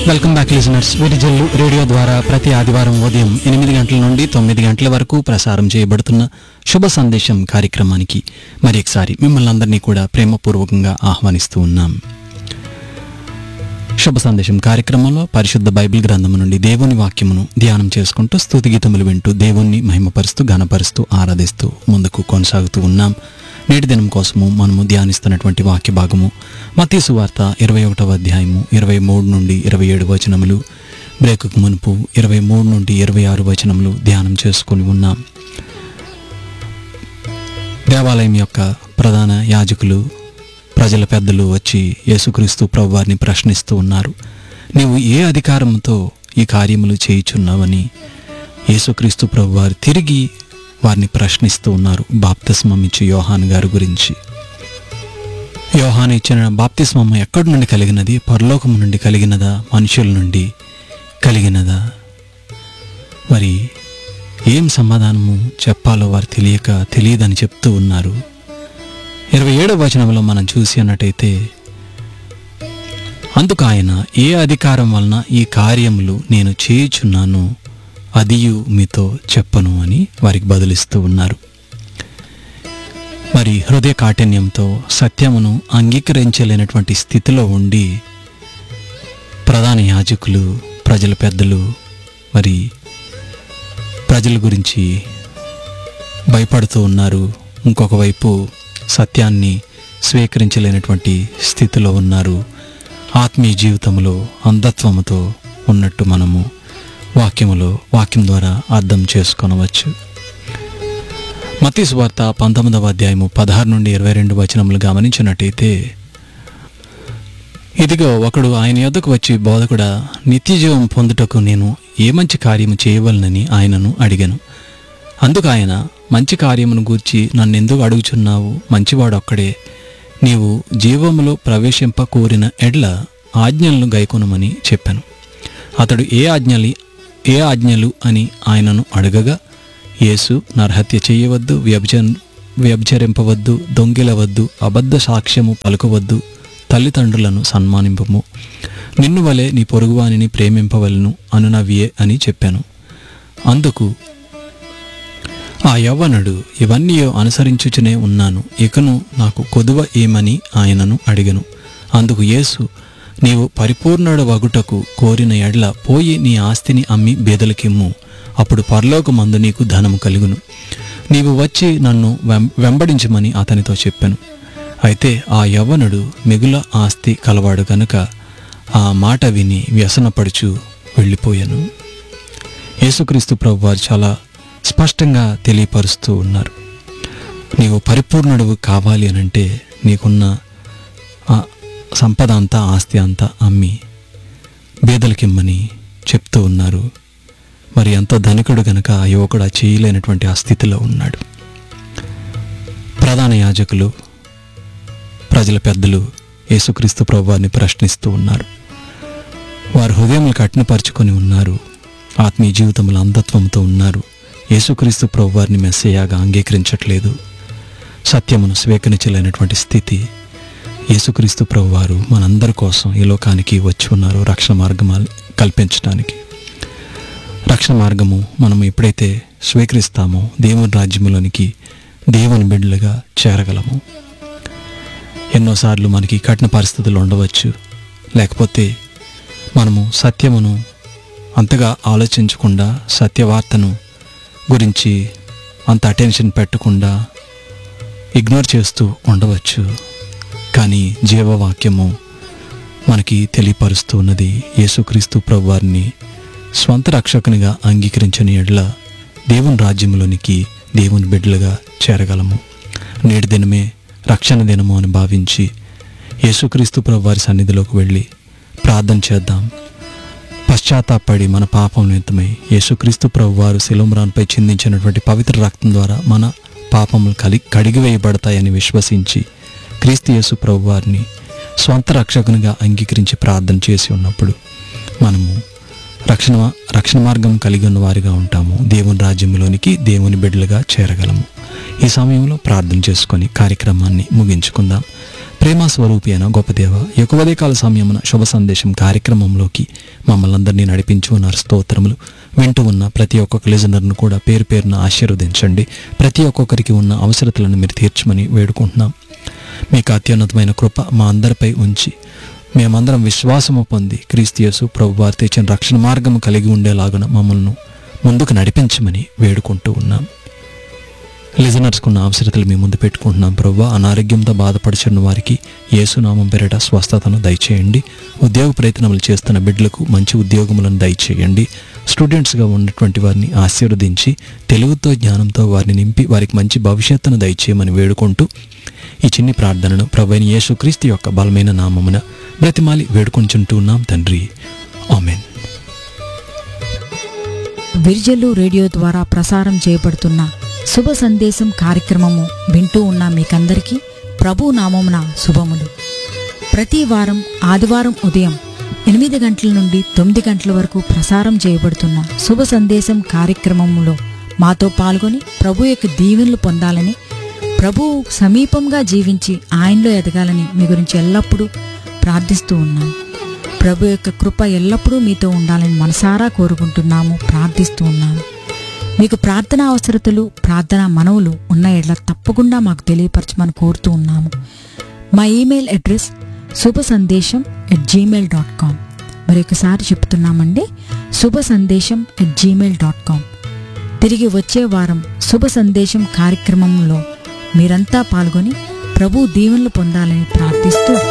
welcome back listeners Virijallu radio ద్వారా ప్రతి ఆదివారం ఉదయం ఎనిమిది గంటల నుండి తొమ్మిది గంటల వరకు ప్రసారం చేయబడుతున్న శుభ సందేశం కార్యక్రమానికి మరి ఒకసారి మిమ్మల్ని అందరినీ కూడా ప్రేమపూర్వకంగా ఆహ్వానిస్తూ ఉన్నాం శుభ సందేశం కార్యక్రమంలో పరిశుద్ధ బైబిల్ గ్రంథం నుండి దేవుని వాక్యమును ధ్యానం చేసుకుంటూ స్తుతి గీతములు వింటూ దేవుణ్ణి మహిమపరుస్తూ ఘనపరుస్తూ ఆరాధిస్తూ ముందుకు కొనసాగుతూ ఉన్నాం నేటి దినం కోసము మనము ధ్యానిస్తున్నటువంటి వాక్య భాగము మతీసు వార్త ఇరవై ఒకటవ అధ్యాయము ఇరవై మూడు నుండి ఇరవై ఏడు వచనములు బ్రేకుకు మునుపు ఇరవై మూడు నుండి ఇరవై ఆరు వచనములు ధ్యానం చేసుకొని ఉన్నాం దేవాలయం యొక్క ప్రధాన యాజకులు ప్రజల పెద్దలు వచ్చి యేసుక్రీస్తు ప్రభువారిని ప్రశ్నిస్తూ ఉన్నారు నీవు ఏ అధికారంతో ఈ కార్యములు చేయుచున్నావని యేసుక్రీస్తు ప్రభువారు తిరిగి వారిని ప్రశ్నిస్తూ ఉన్నారు బాప్తిస్మం ఇచ్చి యోహాన్ గారి గురించి యోహాన్ ఇచ్చిన బాప్తిస్మం ఎక్కడి నుండి కలిగినది పరలోకము నుండి కలిగినదా మనుషుల నుండి కలిగినదా మరి ఏం సమాధానము చెప్పాలో వారు తెలియక తెలియదని చెప్తూ ఉన్నారు ఇరవై ఏడవ వచనంలో మనం చూసి అన్నట్టయితే అందుకు ఆయన ఏ అధికారం వలన ఈ కార్యములు నేను చేయుచున్నాను అదియు మీతో చెప్పను అని వారికి బదులిస్తూ ఉన్నారు మరి హృదయ కాఠిన్యంతో సత్యమును అంగీకరించలేనటువంటి స్థితిలో ఉండి ప్రధాన యాజకులు ప్రజల పెద్దలు మరి ప్రజల గురించి భయపడుతూ ఉన్నారు ఇంకొక వైపు సత్యాన్ని స్వీకరించలేనటువంటి స్థితిలో ఉన్నారు ఆత్మీయ జీవితంలో అంధత్వముతో ఉన్నట్టు మనము వాక్యములో వాక్యం ద్వారా అర్థం చేసుకొనవచ్చు మతీసు వార్త పంతొమ్మిదవ అధ్యాయము పదహారు నుండి ఇరవై రెండు వచనములు గమనించినట్టయితే ఇదిగో ఒకడు ఆయన యొద్దకు వచ్చి బోధకుడా నిత్య జీవం పొందుటకు నేను ఏ మంచి కార్యము చేయవలనని ఆయనను అడిగాను అందుకు ఆయన మంచి కార్యమును గూర్చి నన్నెందుకు అడుగుచున్నావు మంచివాడు ఒక్కడే నీవు జీవములో ప్రవేశింప కోరిన ఎడ్ల ఆజ్ఞలను గైకొనమని చెప్పాను అతడు ఏ ఆజ్ఞలి ఏ ఆజ్ఞలు అని ఆయనను అడగగా యేసు నరహత్య చేయవద్దు వ్యభిచ వ్యభిచరింపవద్దు దొంగిలవద్దు అబద్ధ సాక్ష్యము పలుకవద్దు తల్లిదండ్రులను సన్మానింపము నిన్ను వలె నీ పొరుగువానిని ప్రేమింపవలను అనునవియే అని చెప్పాను అందుకు ఆ యవ్వనుడు ఇవన్నీ అనుసరించుచునే ఉన్నాను ఇకను నాకు కొదువ ఏమని ఆయనను అడిగను అందుకు యేసు నీవు పరిపూర్ణుడ వగుటకు కోరిన ఎడ్ల పోయి నీ ఆస్తిని అమ్మి బేదలకిమ్ము అప్పుడు పరలోకమందు నీకు ధనము కలుగును నీవు వచ్చి నన్ను వెం- వెంబడించమని అతనితో చెప్పాను అయితే ఆ యవ్వనుడు మిగుల ఆస్తి కలవాడు గనుక ఆ మాట విని వ్యసనపడుచు వెళ్ళిపోయాను యేసుక్రీస్తు ప్రభు వారు చాలా స్పష్టంగా తెలియపరుస్తూ ఉన్నారు నీవు పరిపూర్ణుడు కావాలి అనంటే నీకున్న ఆ సంపద అంతా ఆస్తి అంతా అమ్మి బీదలకిమ్మని చెప్తూ ఉన్నారు మరి ఎంతో ధనికుడు గనక ఆ యువకుడు ఆ చేయలేనటువంటి ఆ స్థితిలో ఉన్నాడు ప్రధాన యాజకులు ప్రజల పెద్దలు యేసుక్రీస్తు ప్రభువారిని ప్రశ్నిస్తూ ఉన్నారు వారు హృదయములు కఠినపరుచుకొని ఉన్నారు ఆత్మీయ జీవితంలో అంధత్వంతో ఉన్నారు యేసుక్రీస్తు ప్రభువారిని మెస్సయ్యాగా అంగీకరించట్లేదు సత్యమును స్వీకరించలేనటువంటి స్థితి యేసుక్రీస్తు ప్రభువారు మనందరి కోసం ఈ లోకానికి వచ్చి ఉన్నారు రక్షణ మార్గం కల్పించడానికి రక్షణ మార్గము మనం ఎప్పుడైతే స్వీకరిస్తామో దేవుని రాజ్యములోనికి దేవుని బిడ్డలుగా చేరగలము ఎన్నోసార్లు మనకి కఠిన పరిస్థితులు ఉండవచ్చు లేకపోతే మనము సత్యమును అంతగా ఆలోచించకుండా సత్యవార్తను గురించి అంత అటెన్షన్ పెట్టకుండా ఇగ్నోర్ చేస్తూ ఉండవచ్చు కానీ జీవవాక్యము మనకి తెలియపరుస్తూ ఉన్నది యేసుక్రీస్తు ప్రభువారిని స్వంత రక్షకునిగా అంగీకరించని ఎడ్ల దేవుని రాజ్యంలోనికి దేవుని బిడ్డలుగా చేరగలము నేటి దినమే రక్షణ దినము అని భావించి యేసుక్రీస్తు ప్రభువారి సన్నిధిలోకి వెళ్ళి ప్రార్థన చేద్దాం పశ్చాత్తాపడి మన పాపం నిమిత్తమై యేసుక్రీస్తు ప్రభువారు శిలోమ్రాన్పై చిందించినటువంటి పవిత్ర రక్తం ద్వారా మన పాపములు కలి కడిగివేయబడతాయని విశ్వసించి క్రీస్తు యేసు ప్రభువారిని స్వంత రక్షకునిగా అంగీకరించి ప్రార్థన చేసి ఉన్నప్పుడు మనము రక్షణ రక్షణ మార్గం కలిగి ఉన్న వారిగా ఉంటాము దేవుని రాజ్యంలోనికి దేవుని బిడ్డలుగా చేరగలము ఈ సమయంలో ప్రార్థన చేసుకొని కార్యక్రమాన్ని ముగించుకుందాం ప్రేమ స్వరూపి అయిన గొప్ప దేవ ఎక్కువదే కాల సమయమున శుభ సందేశం కార్యక్రమంలోకి మమ్మల్ని అందరినీ నడిపించి ఉన్నారు స్తోత్రములు వింటూ ఉన్న ప్రతి ఒక్కొక్క లిజనర్ను కూడా పేరు పేరున ఆశీర్వదించండి ప్రతి ఒక్కొక్కరికి ఉన్న అవసరతలను మీరు తీర్చమని వేడుకుంటున్నాం మీకు అత్యున్నతమైన కృప మా అందరిపై ఉంచి మేమందరం విశ్వాసము పొంది క్రీస్తియసు ప్రభు వారు తెచ్చిన రక్షణ మార్గము కలిగి ఉండేలాగున మమ్మల్ని ముందుకు నడిపించమని వేడుకుంటూ ఉన్నాం లిజనర్స్కు ఉన్న అవసరతలు మీ ముందు పెట్టుకుంటున్నాం ప్రభు అనారోగ్యంతో బాధపడుచున్న వారికి యేసునామం పేరిట స్వస్థతను దయచేయండి ఉద్యోగ ప్రయత్నములు చేస్తున్న బిడ్డలకు మంచి ఉద్యోగములను దయచేయండి స్టూడెంట్స్గా ఉన్నటువంటి వారిని ఆశీర్వదించి తెలుగుతో జ్ఞానంతో వారిని నింపి వారికి మంచి భవిష్యత్తును దయచేయమని వేడుకుంటూ ఈ చిన్ని ప్రార్థనను ప్రభు యేసుక్రీస్తు యొక్క బలమైన నామమున బ్రతిమాలి వేడుకొంచుంటూ ఉన్నాం తండ్రి ఆమెన్ విర్జలు రేడియో ద్వారా ప్రసారం చేయబడుతున్న శుభ సందేశం కార్యక్రమము వింటూ ఉన్న మీకందరికీ ప్రభు నామమున శుభములు ప్రతి వారం ఆదివారం ఉదయం ఎనిమిది గంటల నుండి తొమ్మిది గంటల వరకు ప్రసారం చేయబడుతున్న శుభ సందేశం కార్యక్రమములో మాతో పాల్గొని ప్రభు యొక్క దీవెనలు పొందాలని ప్రభు సమీపంగా జీవించి ఆయనలో ఎదగాలని మీ గురించి ఎల్లప్పుడూ ప్రార్థిస్తూ ఉన్నాను ప్రభు యొక్క కృప ఎల్లప్పుడూ మీతో ఉండాలని మనసారా కోరుకుంటున్నాము ప్రార్థిస్తూ ఉన్నాము మీకు ప్రార్థన అవసరతలు ప్రార్థన మనవులు ఉన్న ఎడ్ల తప్పకుండా మాకు తెలియపరచమని కోరుతూ ఉన్నాము మా ఈమెయిల్ అడ్రస్ శుభ సందేశం ఎట్ జీమెయిల్ డాట్ కామ్ మరి ఒకసారి చెప్తున్నామండి శుభ సందేశం ఎట్ జీమెయిల్ డాట్ కామ్ తిరిగి వచ్చే వారం శుభ సందేశం కార్యక్రమంలో మీరంతా పాల్గొని ప్రభు దీవెనలు పొందాలని ప్రార్థిస్తూ